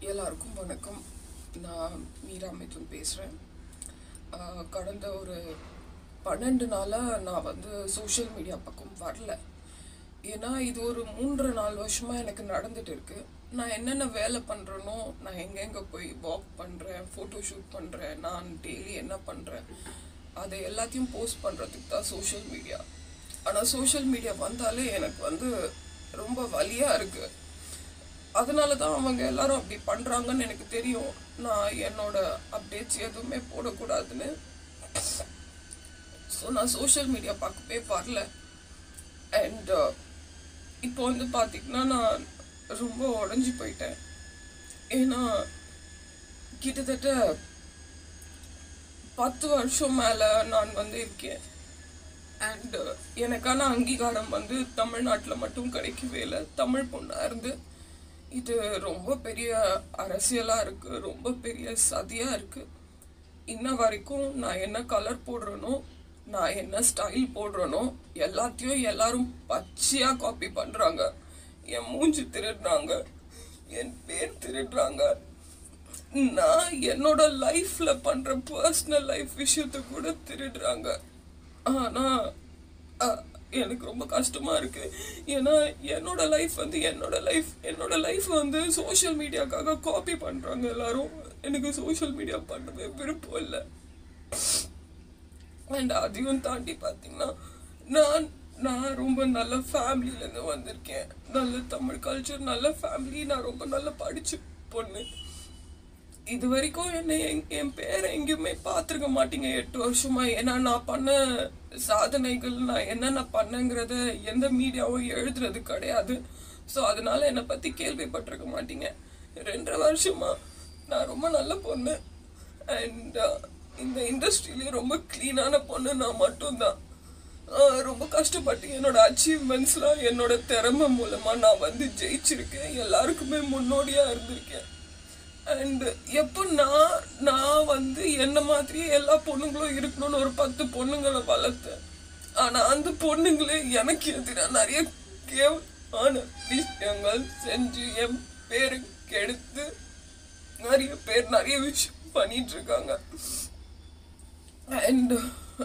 எல்லாருக்கும் வணக்கம் நான் மீரா மிதுன் பேசுகிறேன் கடந்த ஒரு பன்னெண்டு நாளாக நான் வந்து சோஷியல் மீடியா பக்கம் வரல ஏன்னா இது ஒரு மூன்று நாலு வருஷமாக எனக்கு நடந்துட்டு இருக்கு நான் என்னென்ன வேலை பண்ணுறேனோ நான் எங்கெங்கே போய் வாக் பண்ணுறேன் ஃபோட்டோ ஷூட் பண்ணுறேன் நான் டெய்லி என்ன பண்ணுறேன் அதை எல்லாத்தையும் போஸ்ட் பண்ணுறதுக்கு தான் சோஷியல் மீடியா ஆனால் சோஷியல் மீடியா வந்தாலே எனக்கு வந்து ரொம்ப வலியாக இருக்குது அதனால தான் அவங்க எல்லாரும் அப்படி பண்றாங்கன்னு எனக்கு தெரியும் நான் என்னோட அப்டேட்ஸ் எதுவுமே போடக்கூடாதுன்னு ஸோ நான் சோஷியல் மீடியா பார்க்கவே வரல அண்ட் இப்போ வந்து பார்த்தீங்கன்னா நான் ரொம்ப உடஞ்சி போயிட்டேன் ஏன்னா கிட்டத்தட்ட பத்து வருஷம் மேலே நான் வந்து இருக்கேன் அண்ட் எனக்கான அங்கீகாரம் வந்து தமிழ்நாட்டில் மட்டும் கிடைக்கவே இல்லை தமிழ் பொண்ணாக இருந்து இது ரொம்ப பெரிய அரசியலா இருக்கு ரொம்ப பெரிய சதியா இருக்கு இன்ன வரைக்கும் நான் என்ன கலர் போடுறேனோ நான் என்ன ஸ்டைல் போடுறேனோ எல்லாத்தையும் எல்லாரும் பச்சையா காப்பி பண்றாங்க என் மூஞ்சி திருடுறாங்க என் பேர் திருடுறாங்க நான் என்னோட லைஃப்ல பண்ற பர்சனல் லைஃப் விஷயத்த கூட திருடுறாங்க ஆனா அஹ், எனக்கு ரொம்ப கஷ்டமா இருக்கு ஏன்னா என்னோட லைஃப் வந்து என்னோட லைஃப் என்னோட லைஃப் வந்து சோஷியல் மீடியாக்காக காப்பி பண்றாங்க எல்லாரும் எனக்கு சோஷியல் மீடியா பண்ணவே விருப்பம் இல்லை அண்ட் அதையும் தாண்டி பார்த்தீங்கன்னா நான் நான் ரொம்ப நல்ல ஃபேமிலியிலேருந்து வந்திருக்கேன் நல்ல தமிழ் கல்ச்சர் நல்ல ஃபேமிலி நான் ரொம்ப நல்ல படிச்ச பொண்ணு இது வரைக்கும் என்னை என்- என் பேரை எங்கேயுமே பார்த்துருக்க மாட்டீங்க எட்டு வருஷமா ஏன்னா நான் பண்ண சாதனைகள் நான் என்னென்ன பண்ணேங்கிறத எந்த மீடியாவும் எழுதுறது கிடையாது ஸோ அதனால என்னை பற்றி கேள்விப்பட்டிருக்க மாட்டீங்க ரெண்டரை வருஷமா நான் ரொம்ப நல்ல பொண்ணு அண்ட் இந்த இண்டஸ்ட்ரியிலே ரொம்ப க்ளீனான பொண்ணு நான் மட்டும்தான் ஆஹ் ரொம்ப கஷ்டப்பட்டு என்னோட அச்சீவ்மெண்ட்ஸ்லாம் என்னோட திறமை மூலமா நான் வந்து ஜெயிச்சிருக்கேன் எல்லாருக்குமே முன்னோடியா இருந்திருக்கேன் அண்ட் எப்போ நான் நான் வந்து என்ன மாதிரியே எல்லா பொண்ணுங்களும் இருக்கணும்னு ஒரு பத்து பொண்ணுங்களை வளர்த்தேன் ஆனா அந்த பொண்ணுங்களே எனக்கு எதிராக நிறைய கேவலமான விஷயங்கள் செஞ்சு என் பேரு கெடுத்து நிறைய பேர் நிறைய விஷயம் பண்ணிட்டு இருக்காங்க அண்ட்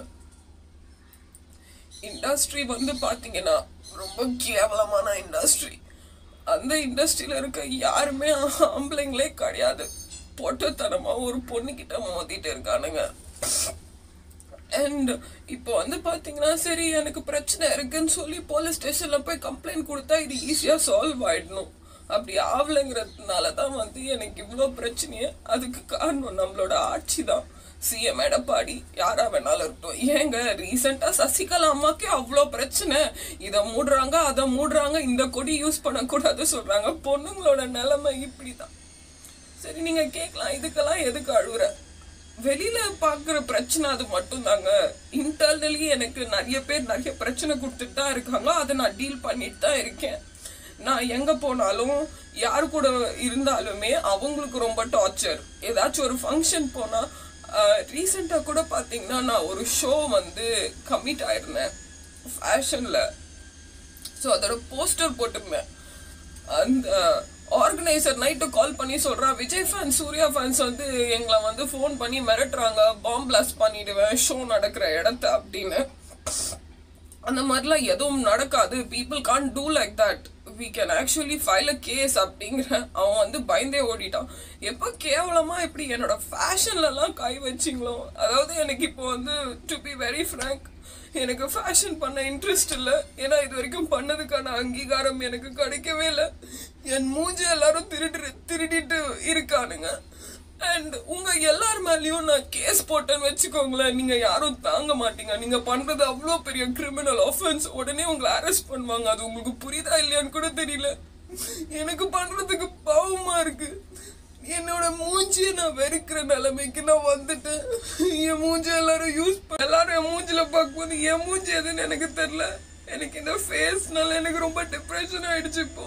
இண்டஸ்ட்ரி வந்து பாத்தீங்கன்னா ரொம்ப கேவலமான இண்டஸ்ட்ரி அந்த இண்டஸ்ட்ரியில இருக்க யாருமே ஆம்பளைங்களே கிடையாது பொட்டத்தனமா ஒரு பொண்ணுகிட்ட மோதிட்டு இருக்கானுங்க அண்ட் இப்போ வந்து பாத்தீங்கன்னா சரி எனக்கு பிரச்சனை இருக்குன்னு சொல்லி போலீஸ் ஸ்டேஷன்ல போய் கம்ப்ளைண்ட் கொடுத்தா இது ஈஸியா சால்வ் ஆயிடணும் அப்படி ஆகலைங்கிறதுனால தான் வந்து எனக்கு இவ்வளோ பிரச்சனையே அதுக்கு காரணம் நம்மளோட ஆட்சி தான் சிஎம் எடப்பாடி யாரா வேணாலும் இருக்கட்டும் ஏங்க ரீசெண்டா சசிகலா அம்மாக்கே அவ்வளோ பிரச்சனை இதை மூடுறாங்க அதை மூடுறாங்க இந்த கொடி யூஸ் பண்ணக்கூடாது சொல்றாங்க பொண்ணுங்களோட நிலைமை இப்படிதான் சரி நீங்க கேட்கலாம் இதுக்கெல்லாம் எதுக்கு அழுகுற வெளியில பாக்குற பிரச்சனை அது மட்டும் தாங்க இன்டர்னலி எனக்கு நிறைய பேர் நிறைய பிரச்சனை கொடுத்துட்டு தான் இருக்காங்க அதை நான் டீல் பண்ணிட்டு தான் இருக்கேன் நான் எங்க போனாலும் யார் கூட இருந்தாலுமே அவங்களுக்கு ரொம்ப டார்ச்சர் ஏதாச்சும் ஒரு ஃபங்க்ஷன் போனா ரீசெண்டாக கூட பார்த்தீங்கன்னா நான் ஒரு ஷோ வந்து கமிட் ஆயிருந்தேன் ஃபேஷனில் ஸோ அதோட போஸ்டர் போட்டிருந்தேன் அந்த ஆர்கனைசர் நைட்டு கால் பண்ணி சொல்றா விஜய் ஃபேன்ஸ் சூர்யா ஃபேன்ஸ் வந்து எங்களை வந்து ஃபோன் பண்ணி மிரட்டுறாங்க பாம் பிளாஸ்ட் பண்ணிடுவேன் ஷோ நடக்கிற இடத்த அப்படின்னு அந்த மாதிரிலாம் எதுவும் நடக்காது people can do like that we can actually file a case அப்படிங்கிற அவன் வந்து பயந்தே ஓடிட்டான் எப்போ கேவலமா இப்படி என்னோட ஃபேஷன்லலாம் கை வச்சிங்களோ அதாவது எனக்கு இப்போ வந்து டு பி வெரி ஃப்ரேங்க் எனக்கு ஃபேஷன் பண்ண இன்ட்ரெஸ்ட் இல்லை ஏன்னா இது வரைக்கும் பண்ணதுக்கான அங்கீகாரம் எனக்கு கிடைக்கவே இல்லை என் மூஞ்சி எல்லாரும் திருடு திருடிட்டு இருக்கானுங்க அண்ட் உங்க எல்லார் மேலயும் நான் கேஸ் போட்டேன்னு வச்சுக்கோங்களேன் நீங்க யாரும் தாங்க மாட்டீங்க நீங்க பண்றது அவ்வளோ பெரிய கிரிமினல் ஆஃபென்ஸ் உடனே உங்களை அரெஸ்ட் பண்ணுவாங்க அது உங்களுக்கு புரியுதா இல்லையான்னு கூட தெரியல எனக்கு பண்றதுக்கு பாவமா இருக்கு என்னோட மூஞ்சியை நான் வெறுக்கிற நிலைமைக்கு நான் வந்துட்டேன் என் மூஞ்சி எல்லாரும் யூஸ் பண்ண எல்லாரும் என் மூஞ்சில பார்க்கும்போது என் மூஞ்சி எதுன்னு எனக்கு தெரியல எனக்கு இந்த ஃபேஸ்னால எனக்கு ரொம்ப டிப்ரெஷன் ஆயிடுச்சு இப்போ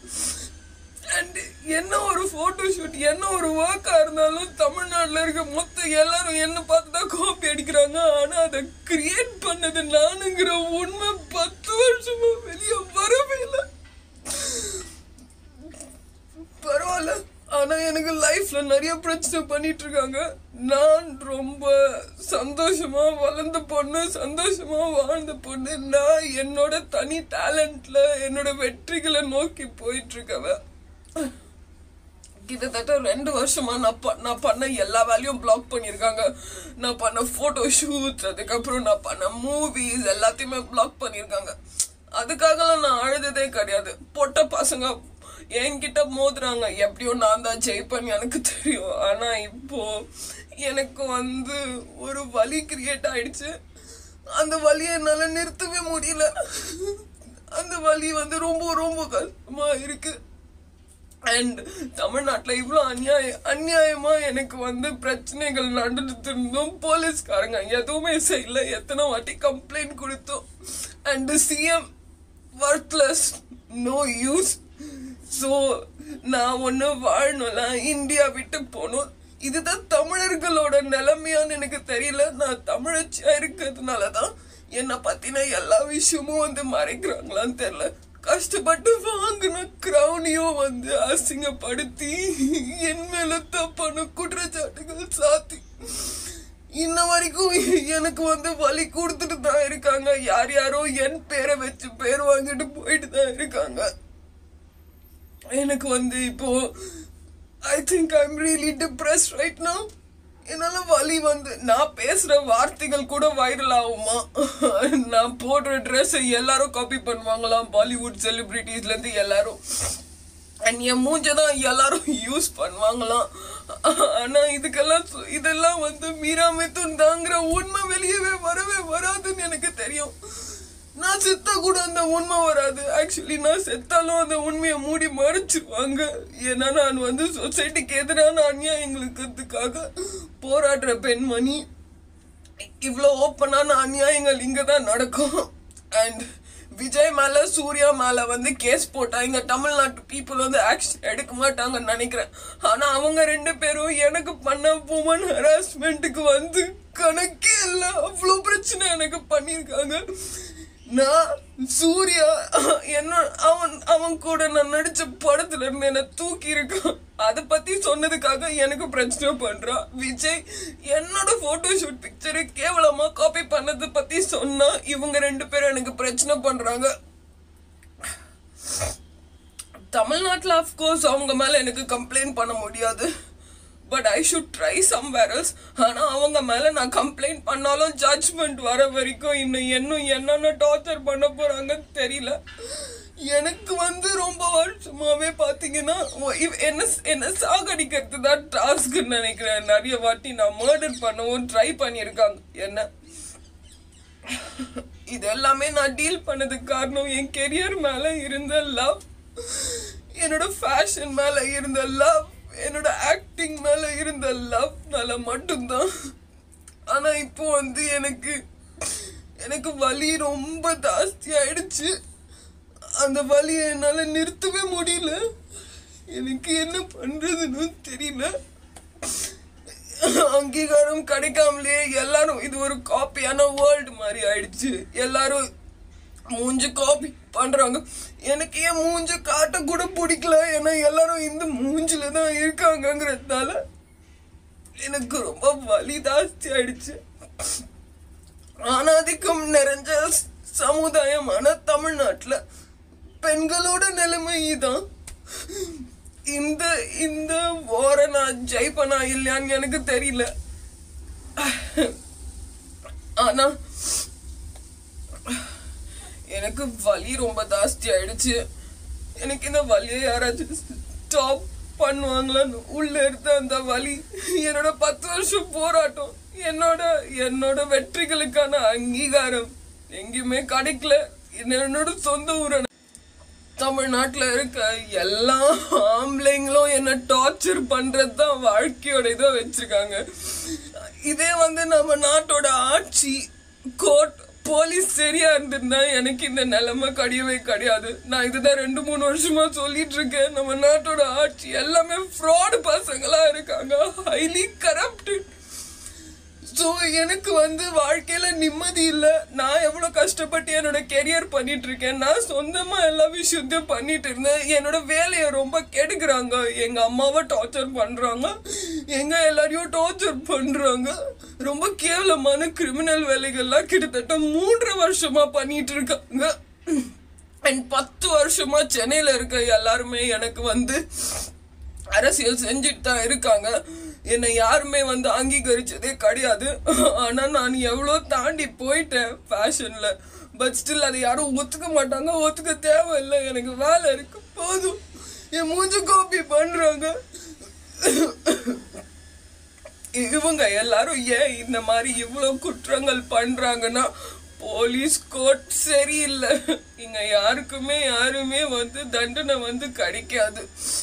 அண்ட் என்ன ஒரு போட்டோ ஷூட் என்ன ஒரு ஒர்க்கா இருந்தாலும் தமிழ்நாட்டுல இருக்க மொத்த எல்லாரும் என்ன பார்த்து தான் காப்பி அடிக்கிறாங்க ஆனா அதை கிரியேட் பண்ணது நானுங்கிற உண்மை பத்து வருஷமா வெளியே வரவே இல்லை பரவாயில்ல ஆனா எனக்கு லைஃப்ல நிறைய பிரச்சனை பண்ணிட்டு இருக்காங்க நான் ரொம்ப சந்தோஷமா வளர்ந்த பொண்ணு சந்தோஷமா வாழ்ந்த பொண்ணு நான் என்னோட தனி டேலண்ட்ல என்னோட வெற்றிகளை நோக்கி போயிட்டு இருக்கவ கிட்டத்தட்ட ரெண்டு வருஷமா நான் ப- நான் பண்ண எல்லா வேலையும் பிளாக் பண்ணியிருக்காங்க நான் பண்ண போட்டோ ஷூட்ஸ் அதுக்கப்புறம் நான் பண்ண மூவிஸ் எல்லாத்தையுமே பிளாக் பண்ணியிருக்காங்க அதுக்காகலாம் நான் அழுததே கிடையாது பொட்ட பசங்க என்கிட்ட மோதுறாங்க எப்படியோ நான் தான் ஜெயிப்பேன்னு எனக்கு தெரியும் ஆனா இப்போ எனக்கு வந்து ஒரு வலி கிரியேட் ஆயிடுச்சு அந்த வலியை என்னால நிறுத்தவே முடியல அந்த வலி வந்து ரொம்ப ரொம்ப கஷ்டமா இருக்கு அண்ட் தமிழ்நாட்டில் இவ்வளோ அநியாய அநியாயமா எனக்கு வந்து பிரச்சனைகள் நடந்துட்டு இருந்தும் போலீஸ்காரங்க எதுவுமே செய்யல எத்தனை வாட்டி கம்ப்ளைண்ட் கொடுத்தோம் and CM worthless no use so நான் ஒன்று வாழணும்ல இந்தியா விட்டு போகணும் இதுதான் தமிழர்களோட நிலைமையான்னு எனக்கு தெரியல நான் தமிழச்சியா இருக்கிறதுனால தான் என்னை பத்தின எல்லா விஷயமும் வந்து மறைக்கிறாங்களான்னு தெரியல கஷ்டப்பட்டு வாங்கின கிரௌனியும் வந்து அசிங்கப்படுத்தி என் மேல தப்பான குற்றச்சாட்டுகள் சாத்தி இன்ன வரைக்கும் எனக்கு வந்து வலி கொடுத்துட்டு தான் இருக்காங்க யார் யாரோ என் பேரை வச்சு பேர் வாங்கிட்டு போயிட்டு தான் இருக்காங்க எனக்கு வந்து இப்போ I think I am really depress right now என்னால வலி வந்து நான் பேசுற வார்த்தைகள் கூட வைரல் ஆகுமா நான் போடுற ட்ரெஸ் எல்லாரும் காப்பி பண்ணுவாங்களாம் பாலிவுட் செலிபிரிட்டிஸ்ல இருந்து எல்லாரும் அண்ட் என் மூஞ்ச தான் எல்லாரும் யூஸ் பண்ணுவாங்களாம் ஆனா இதுக்கெல்லாம் சு- இதெல்லாம் வந்து மீராமித்துன் தாங்கிற உண்மை வெளியவே வரவே வராதுன்னு எனக்கு தெரியும் நான் செத்தா கூட அந்த உண்மை வராது ஆக்சுவலி நான் செத்தாலும் அந்த உண்மையை மூடி மறைச்சிருவாங்க ஏன்னா நான் வந்து சொசைட்டிக்கு எதிரான அநியாயங்களுக்குக்காக போராடுற பெண்மணி இவ்வளோ ஓப்பனான அநியாயங்கள் இங்க தான் நடக்கும் அண்ட் விஜய் மேல சூர்யா மேல வந்து கேஸ் போட்டா இங்க தமிழ்நாட்டு பீப்புள் வந்து ஆக்ஷன் எடுக்க மாட்டாங்கன்னு நினைக்கிறேன் ஆனா அவங்க ரெண்டு பேரும் எனக்கு பண்ண உமன் ஹராஸ்மெண்ட்டுக்கு வந்து கணக்கே இல்லை அவ்வளோ பிரச்சனை எனக்கு பண்ணியிருக்காங்க நான் சூர்யா என்ன அவன் அவன் கூட நான் நடிச்ச படத்துல இருந்து என்ன தூக்கி இருக்கான் அதை பத்தி சொன்னதுக்காக எனக்கு பிரச்சனை பண்றான் விஜய் என்னோட போட்டோ ஷூட் பிக்சரை கேவலமா காப்பி பண்ணதை பத்தி சொன்னா இவங்க ரெண்டு பேரும் எனக்கு பிரச்சனை பண்றாங்க தமிழ்நாட்டில் அஃப்கோர்ஸ் அவங்க மேல எனக்கு கம்ப்ளைண்ட் பண்ண முடியாது but I should try somewhere else ஆனால் அவங்க மேலே நான் கம்ப்ளைண்ட் பண்ணாலும் ஜட்ஜ்மெண்ட் வர வரைக்கும் இன்னும் இன்னும் என்னென்ன டார்ச்சர் பண்ண போகிறாங்கன்னு தெரியல எனக்கு வந்து ரொம்ப வருஷமாவே பார்த்தீங்கன்னா ஒ- இவ்- என்ன என்ன சாகடிக்கிறது தான் டாஸ்க்குன்னு நினைக்கிறேன் நிறைய வாட்டி நான் மர்டர் பண்ணவும் ட்ரை பண்ணியிருக்காங்க என்ன இது எல்லாமே நான் டீல் பண்ணதுக்கு காரணம் என் கெரியர் மேல இருந்த லவ் என்னோட ஃபேஷன் மேல இருந்த லவ் என்னோட ஆக்டிங் மேல இருந்த லவ்னால மட்டும்தான் ஆனா இப்போ வந்து எனக்கு எனக்கு வலி ரொம்ப ஜாஸ்தி ஆயிடுச்சு அந்த வலியை என்னால நிறுத்தவே முடியல எனக்கு என்ன பண்றதுன்னு தெரியல அங்கீகாரம் கிடைக்காமலே எல்லாரும் இது ஒரு காப்பியான வேர்ல்டு மாதிரி ஆயிடுச்சு எல்லாரும் மூஞ்ச காப்பி பண்றாங்க எனக்கு ஏன் மூஞ்ச காட்ட கூட பிடிக்கல ஏன்னா எல்லாரும் இந்த மூஞ்சில தான் இருக்காங்கங்கிறதுனால எனக்கு ரொம்ப வலி ஜாஸ்தி ஆயிடுச்சு ஆணாதிக்கம் நிறைஞ்ச ஸ்- சமுதாயமான தமிழ்நாட்டுல பெண்களோட நிலைமை இதான் இந்த இந்த வார நான் ஜெயிப்பனா இல்லையான்னு எனக்கு தெரியல ஆனா எனக்கு வலி ரொம்ப ஜாஸ்தி ஆயிடுச்சு எனக்கு இந்த வலியை யாராச்சும் ஸ்டாப் பண்ணுவாங்களான்னு உள்ள இருந்த அந்த வலி என்னோட பத்து வருஷம் போராட்டம் என்னோட என்னோட வெற்றிகளுக்கான அங்கீகாரம் எங்கேயுமே கிடைக்கல என்னோட சொந்த ஊரை தமிழ்நாட்டுல இருக்க எல்லா ஆம்பளைங்களும் என்ன டார்ச்சர் பண்றது தான் வாழ்க்கையோட இதை வச்சிருக்காங்க இதே வந்து நம்ம நாட்டோட ஆட்சி கோர்ட் போலீஸ் சரியா இருந்திருந்தா எனக்கு இந்த நிலைமை கிடையவே கிடையாது நான் இதுதான் ரெண்டு மூணு வருஷமா சொல்லிட்டு இருக்கேன் நம்ம நாட்டோட ஆட்சி எல்லாமே ஃப்ராடு பசங்களா இருக்காங்க ஹைலி கரப்டட் ஸோ எனக்கு வந்து வாழ்க்கையில நிம்மதி இல்லை நான் எவ்வளோ கஷ்டப்பட்டு என்னோட கெரியர் பண்ணிட்டு இருக்கேன் நான் சொந்தமா எல்லா விஷயத்தையும் பண்ணிட்டு இருந்தேன் என்னோட வேலையை ரொம்ப கெடுக்குறாங்க எங்க அம்மாவை டார்ச்சர் பண்றாங்க எங்க எல்லாரையும் டார்ச்சர் பண்றாங்க ரொம்ப கேவலமான கிரிமினல் வேலைகள்லாம் கிட்டத்தட்ட மூன்றரை வருஷமா பண்ணிட்டு இருக்காங்க அண்ட் பத்து வருஷமா சென்னையில இருக்க எல்லாருமே எனக்கு வந்து அரசியல் செஞ்சுட்டு தான் இருக்காங்க என்னை யாருமே வந்து அங்கீகரிச்சதே கிடையாது ஆனா நான் எவ்வளோ தாண்டி போயிட்டேன் ஃபேஷன்ல பட் ஸ்டில் அதை யாரும் ஒத்துக்க மாட்டாங்க ஒத்துக்க தேவையில்லை எனக்கு வேலை இருக்கு போதும் என் மூஞ்ச காப்பி பண்றாங்க இவங்க எல்லாரும் ஏன் இந்த மாதிரி இவ்வளவு குற்றங்கள் பண்றாங்கன்னா போலீஸ் கோர்ட் சரியில்லை இங்க யாருக்குமே யாருமே வந்து தண்டனை வந்து கிடைக்காது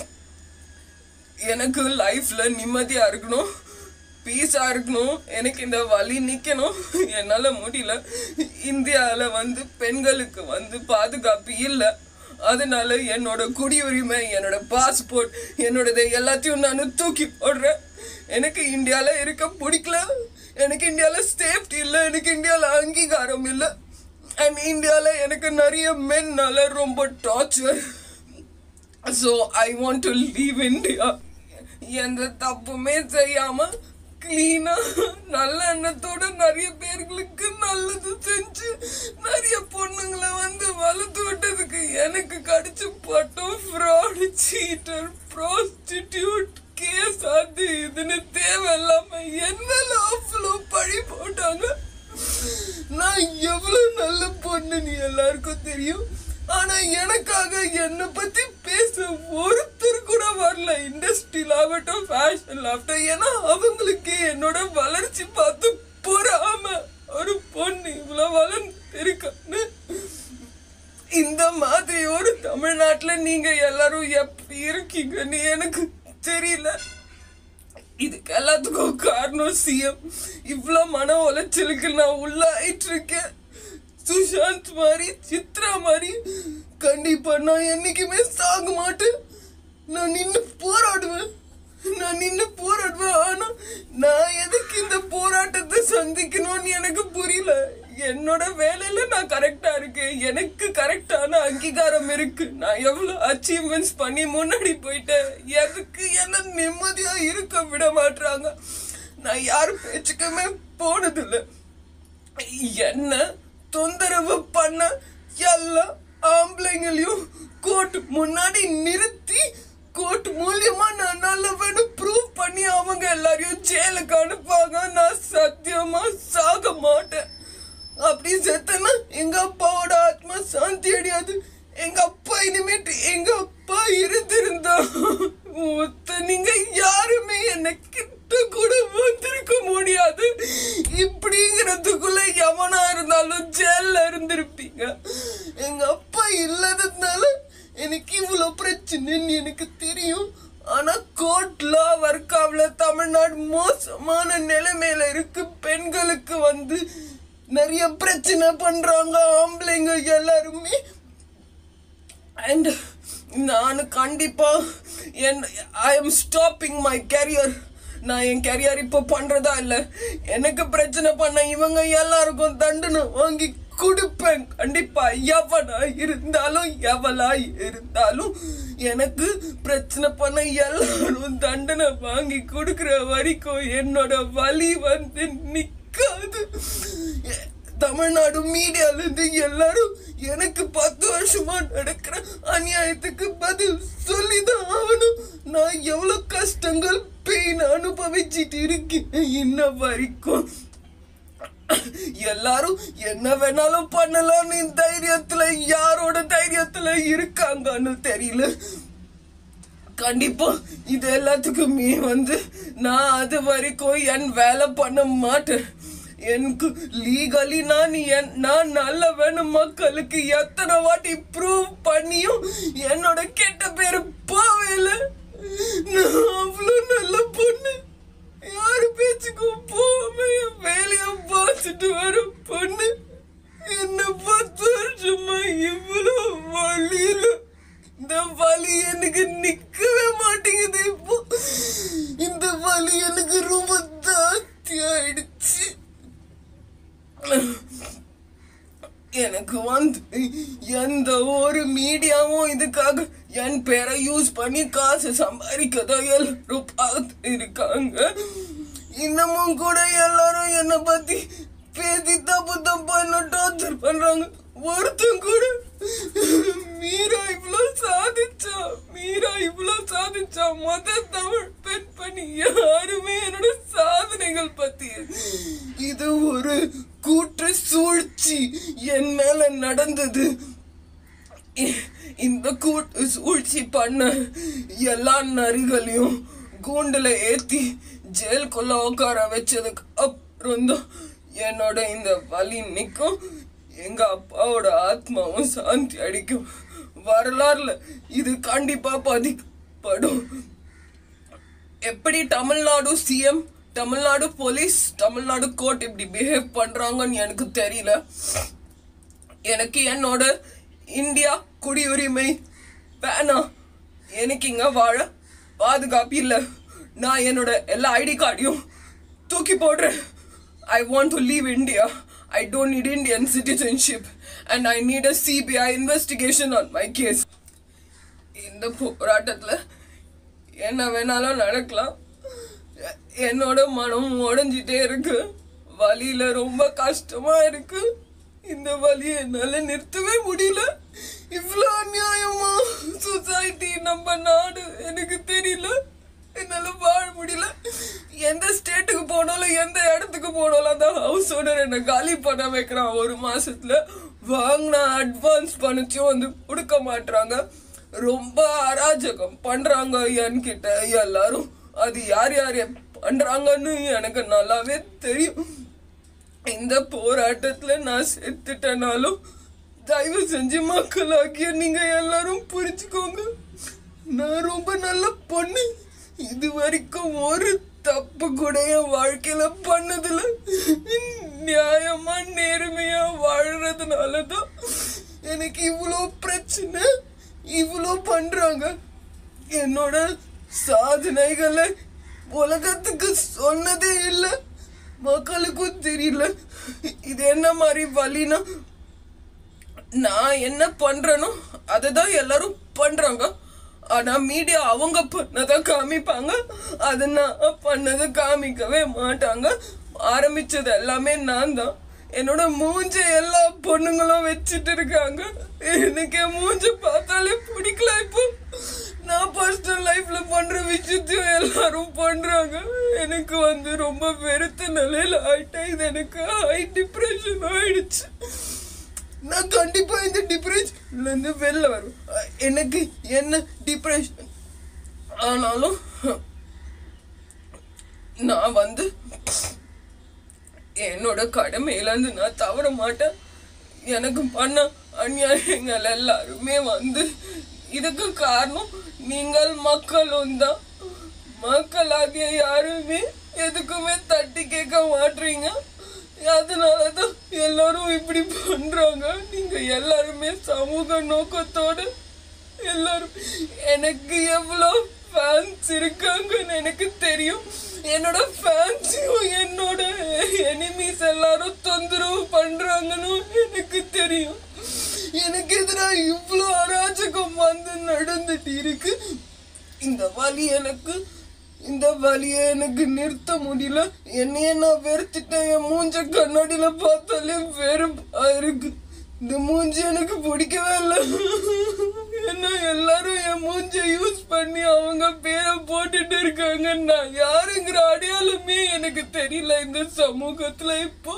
எனக்கு லைஃப்ல நிம்மதியா இருக்கணும் பீஸா இருக்கணும் எனக்கு இந்த வழி நிக்கணும் என்னால முடியல இந்தியால வந்து பெண்களுக்கு வந்து பாதுகாப்பு இல்லை அதனால என்னோட குடியுரிமை என்னோட பாஸ்போர்ட் என்னோடது எல்லாத்தையும் நான் தூக்கி போடுறேன் எனக்கு இந்தியால இருக்க பிடிக்கல எனக்கு இந்தியால சேஃப்டி இல்லை எனக்கு இந்தியால அங்கீகாரம் இல்லை அண்ட் இந்தியால எனக்கு நிறைய மென்னால ரொம்ப torture so I want to leave India எந்த தப்புமே செய்யாம கிளீனா நல்ல எண்ணத்தோட நிறைய பேர்களுக்கு நல்லது செஞ்சு நிறைய பொண்ணுங்களை வந்து வளர்த்து விட்டதுக்கு எனக்கு கிடைச்ச பட்டம் ஃப்ராடு சீட்டர் ப்ராஸ்டிடியூட் கேஸ் அது இதுன்னு தேவையில்லாம என் மேல அவ்வளோ பழி போட்டாங்க நான் எவ்வளவு நல்ல பொண்ணுன்னு எல்லாருக்கும் தெரியும் ஆனா எனக்காக என்னை பத்தி பேச ஒருத்தர் கூட வரல இண்டஸ்ட்ரியில் ஆகட்டும் ஃபேஷன் ஆகட்டும் ஏன்னா அவங்களுக்கு என்னோட வளர்ச்சி பார்த்து பொறாம ஒரு பொண்ணு இவ்வளவு வளர்ந்து இருக்கான்னு இந்த மாதிரி ஒரு தமிழ்நாட்டுல நீங்க எல்லாரும் எப்படி இருக்கீங்கன்னு எனக்கு தெரியல இதுக்கு எல்லாத்துக்கும் காரணம் சிஎம் இவ்வளோ மன உளைச்சலுக்கு நான் உள்ளாயிட்டு இருக்கேன் சுஷாந்த் மாதிரி சித்ரா மாதிரி கண்டிப்பா நான் என்னைக்குமே சாக மாட்டேன் நான் நின்று போராடுவேன் நான் நின்று போராடுவேன் ஆனா நான் எதுக்கு இந்த போராட்டத்தை சந்திக்கணும்னு எனக்கு புரியல என்னோட வேலையில நான் கரெக்டா இருக்கேன் எனக்கு கரெக்டான அங்கீகாரம் இருக்கு நான் எவ்வளவு அச்சீவ்மெண்ட்ஸ் பண்ணி முன்னாடி போயிட்டேன் எதுக்கு என்ன நிம்மதியா இருக்க விட மாட்டாங்க நான் யார் பேச்சுக்குமே போனதில்லை என்ன தொந்தரவு பண்ண எல்லா ஆம்பளைங்களையும் கோர்ட் முன்னாடி நிறுத்தி கோர்ட் மூலியமா நான் நல்லவன்னு ப்ரூவ் பண்ணி அவங்க எல்லாரையும் ஜெயிலுக்கு அனுப்பாங்க நான் சத்தியமா சாக மாட்டேன் அப்படி செத்தனா எங்க அப்பாவோட ஆத்மா சாந்தி அடையாது எங்க அப்பா இனிமேட்டு எங்க அப்பா இருந்திருந்தா மொத்த நீங்க யாருமே என்ன கிட்ட கூட வந்திருக்க முடியாது இப்படிங்கிறதுக்குள்ள எவனா இருந்தாலும் ஜெயில இருந்திருப்பீங்க எங்க அப்பா இல்லாததுனால எனக்கு இவ்வளவு பிரச்சனைன்னு எனக்கு தெரியும் ஆனா கோர்ட்ல ஒர்க் ஆகல தமிழ்நாடு மோசமான நிலைமையில இருக்கு பெண்களுக்கு வந்து நிறைய பிரச்சனை பண்றாங்க ஆம்பளைங்க எல்லாருமே அண்ட் நான் கண்டிப்பா என் I am stopping my career நான் என் கேரியர் இப்போ பண்றதா இல்ல எனக்கு பிரச்சனை பண்ண இவங்க எல்லாருக்கும் தண்டனை வாங்கி கொடுப்பேன் கண்டிப்பா எவனா இருந்தாலும் எவளா இருந்தாலும் எனக்கு பிரச்சனை பண்ண எல்லாரும் தண்டனை வாங்கி கொடுக்கிற வரைக்கும் என்னோட வலி வந்து நிக்காது தமிழ்நாடு மீடியால இருந்து எல்லாரும் எனக்கு பத்து வருஷமா நடக்கிற அநியாயத்துக்கு பதில் சொல்லிதான் ஆகணும் நான் எவ்வளவு கஷ்டங்கள் பெயின் அனுபவிச்சிட்டு இருக்கேன் இன்ன வரைக்கும் எல்லாரும் என்ன வேணாலும் பண்ணலாம்னு தைரியத்துல யாரோட தைரியத்துல இருக்காங்கன்னு தெரியல கண்டிப்பா இது எல்லாத்துக்குமே வந்து நான் அது வரைக்கும் என் வேலை பண்ண மாட்டேன் எனக்கு லீகலி நான் என் நான் நல்லவனு மக்களுக்கு எத்தனை வாட்டி ப்ரூவ் பண்ணியும் என்னோட கெட்ட பேரு போவேல நான் அவ்வளோ நல்ல பொண்ணு யாரு பேச்சுக்கும் போகாம என் வேலைய பார்த்துட்டு வர பொண்ணு என்ன பத்து வருஷமா இவ்வளோ வழியில இந்த வலி எனக்கு நிக்கவே மாட்டேங்குது இப்போ இந்த வலி எனக்கு ரொம்ப ஜாஸ்தி ஆயிடுச்சு எனக்கு வந்து எந்த ஒரு மீடியாவும் இதுக்காக என் பேரை யூஸ் பண்ணி காசு சம்பாதிக்கதோ எல்லாரும் பார்த்து இருக்காங்க இன்னமும் கூட எல்லாரும் என்ன பத்தி பேசி தப்பு தப்பா என்ன டார்ச்சர் பண்றாங்க ஒருத்தன் கூட மீரா இவ்வளவு சாதிச்சா மீரா இவ்வளவு சாதிச்சா மொத தமிழ் பெண் பண்ணி யாருமே என்னோட சாதனைகள் பத்தி இது ஒரு கூற்று சூழ்ச்சி என் மேல நடந்தது இ- இந்த கூட்டு சூழ்ச்சி பண்ண எல்லா நரிகளையும் கூண்டுல ஏத்தி ஜெயிலுக்குள்ள உட்கார வச்சதுக்கு அப்புறம் தான் என்னோட இந்த வலி நிக்கும் எங்க அப்பாவோட ஆத்மாவும் சாந்தி அடிக்கும் வரலாறுல இது கண்டிப்பா பதிக்கப்படும் எப்படி Tamil Nadu CM Tamil Nadu police Tamil Nadu court இப்படி பிஹேவ் பண்றாங்கன்னு எனக்கு தெரியல எனக்கு என்னோட இந்தியா குடியுரிமை வேணாம் எனக்கு இங்க வாழ பாதுகாப்பு இல்லை நான் என்னோட எல்லா ஐடி கார்டையும் தூக்கி போடுறேன் I want to leave India I don't need Indian citizenship and I need a CBI investigation on my case இந்த போராட்டத்துல என்ன வேணாலும் நடக்கலாம் எ- என்னோட மனம் உடைஞ்சிட்டே இருக்கு வலியில ரொம்ப கஷ்டமா இருக்கு இந்த வலியை என்னால நிறுத்தவே முடியல இவ்வளோ அநியாயமா சொசைட்டி நம்ம நாடு எனக்கு தெரியல என்னால வாழ முடியல எந்த ஸ்டேட்டுக்கு போனாலும் எந்த இடத்துக்கு போனாலும் அந்த ஹவுஸ் ஓனர் என்ன காலி பண்ண வைக்கிறான் ஒரு மாசத்துல வாங்கின அட்வான்ஸ் பணத்தையும் வந்து கொடுக்க மாட்றாங்க ரொம்ப அராஜகம் பண்றாங்க என்கிட்ட எல்லாரும் அது யார் யார் எப்- பண்றாங்கன்னு எனக்கு நல்லாவே தெரியும் இந்த போராட்டத்துல நான் செத்துட்டனாலும் தயவு செஞ்சு மக்களாகிய நீங்க எல்லாரும் புரிஞ்சுக்கோங்க நான் ரொம்ப நல்ல பொண்ணு இது வரைக்கும் ஒரு தப்பு கூட என் வாழ்க்கையில பண்ணதில்ல நியாயமா நேர்மையா வாழறதுனாலதான் எனக்கு இவ்வளோ பிரச்சனை இவ்வளோ பண்றாங்க என்னோட சாதனைகளை உலகத்துக்கு சொன்னதே இல்லை மக்களுக்கும் தெரியல இது என்ன மாதிரி வழினா நான் என்ன பண்றேனோ அதை தான் எல்லாரும் பண்றாங்க ஆனா மீடியா அவங்க பண்ணதை காமிப்பாங்க அது நான் பண்ணதை காமிக்கவே மாட்டாங்க ஆரம்பிச்சது எல்லாமே நான் தான் என்னோட மூஞ்ச எல்லா பொண்ணுங்களும் வச்சுட்டு இருக்காங்க எனக்கு என் மூஞ்ச பார்த்தாலே பிடிக்கல இப்போ நான் பர்சனல் லைஃப்ல பண்ற விஷயத்தையும் எல்லாரும் பண்றாங்க எனக்கு வந்து ரொம்ப வெறுத்த நிலையில ஆயிட்டேன் இது எனக்கு ஹை டிப்ரெஷன் ஆயிடுச்சு நான் கண்டிப்பா இந்த டிப்ரெஷன்ல இருந்து வெளில வரும் எனக்கு என்ன டிப்ரெஷன் ஆனாலும் நான் வந்து என்னோட கடமையில இருந்து நான் தவற மாட்டேன் எனக்கு பண்ண அநியாயங்கள் எல்லாருமே வந்து இதுக்கு காரணம் நீங்கள் மக்களும் தான் மக்களாகிய யாருமே எதுக்குமே தட்டி கேட்க மாட்டீங்க அதனாலதான் எல்லாரும் இப்படி பண்றாங்க நீங்க எல்லாருமே சமூக நோக்கத்தோட எல்லாரும் எனக்கு எவ்வளோ ஃபேன்ஸ் இருக்காங்கன்னு எனக்கு தெரியும் என்னோட ஃபேன்ஸையும் என்னோட எனிமீஸ் எல்லாரும் தொந்தரவு பண்றாங்கன்னு எனக்கு தெரியும் எனக்கு எதிராக இவ்வளோ அராஜகம் வந்து நடந்துட்டு இருக்கு இந்த வலி எனக்கு இந்த வலியை எனக்கு நிறுத்த முடியல என்னைய நான் வெறுத்துட்டேன் என் மூஞ்ச கண்ணாடியில பார்த்தாலே வெறுப்பா இருக்கு இந்த மூஞ்சி எனக்கு பிடிக்கவே இல்லை என்ன எல்லாரும் என் மூஞ்ச யூஸ் பண்ணி அவங்க பேரை போட்டுட்டு இருக்காங்க நான் யாருங்கிற அடையாளமே எனக்கு தெரியல இந்த சமூகத்துல இப்போ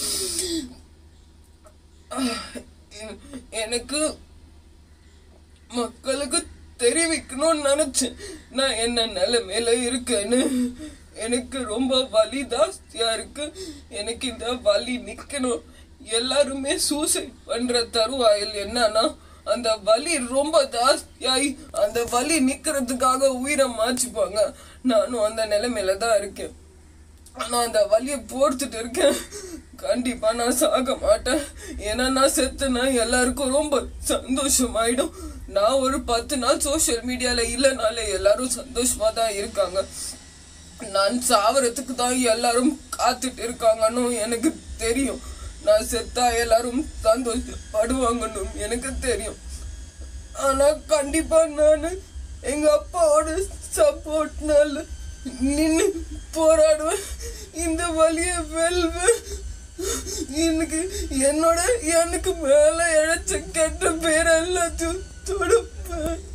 எ- எனக்கு மக்களுக்கு தெரிவிக்கணும்னு நினைச்சேன் நான் என்ன நிலைமையில இருக்கேன்னு எனக்கு ரொம்ப வலி ஜாஸ்தியா இருக்கு எனக்கு இந்த வலி நிக்கணும் எல்லாருமே சூசைட் பண்ற தருவாயில் என்னன்னா அந்த வலி ரொம்ப ஜாஸ்தியாகி அந்த வலி நிக்கிறதுக்காக உயிரை மாச்சிப்பாங்க நானும் அந்த நிலைமையில தான் இருக்கேன் ஆனா அந்த வலியை போர்த்துட்டு இருக்கேன் கண்டிப்பா நான் சாக மாட்டேன் ஏன்னா நான் செத்துனா எல்லாருக்கும் ரொம்ப சந்தோஷமாயிடும் நான் ஒரு பத்து நாள் சோஷியல் மீடியால இல்லைனாலே எல்லாரும் சந்தோஷமா தான் இருக்காங்க நான் சாவறதுக்கு தான் எல்லாரும் காத்துட்டு இருக்காங்கன்னு எனக்கு தெரியும் நான் செத்தா எல்லாரும் சந்தோஷப்படுவாங்கன்னு எனக்கு தெரியும் ஆனா கண்டிப்பா நான் எங்க அப்பாவோட சப்போர்ட்னால நின்னு போராடுவேன் இந்த வழியை வெல்வேன் எனக்கு என்னோட எனக்கு மேல இழைச்ச கெட்ட பேர் எல்லாத்தையும் தொடுப்பேன்